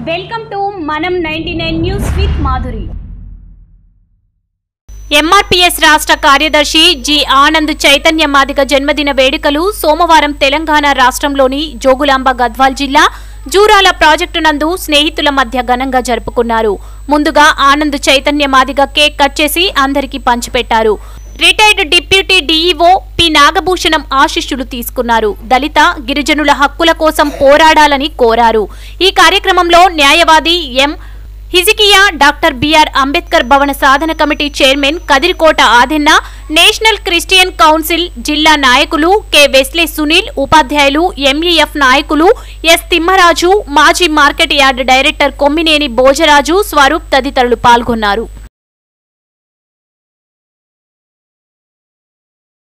welcome to మనం ninety nine news with Madhuri MRPS రాష్ట్ర కార్యదర్శి జి ఆనంద్ చైతన్య మాదిగ జన్మదిన వేడుకలు సోమవారం తెలంగాణ రాష్ట్రంలోని జోగులాంబ గద్వాల్ జిల్లా జూరాల ప్రాజెక్టు నందు స్నేహితుల మధ్య ఘనంగా జరుపుకున్నారు ముందుగా ఆనంద్ చైతన్య మాదిగ కేక్ కట్ చేసి అందరికీ పంచిపెట్టారు retired deputy DEO P Nagabhushanam ఆశిష్యులు తీసుకున్నారు దళిత గిరిజనుల హక్కుల కోసం పోరాడాలని కోరారు ఈ కార్యక్రమంలో న్యాయవాది M Hezekiah doctor BR Ambedkar భవన సాధన committee chairman Kadirikota Adinna national Christian council జిల్లా నాయకులు కె వెస్లే సునీల్ ఉపాధ్యాయులు ఎంఈఎఫ్ నాయకులు ఎస్ తిమ్మరాజు మాజీ market yard director Kommineni Bhojaraju Swaroop తదితరులు పాల్గొన్నారు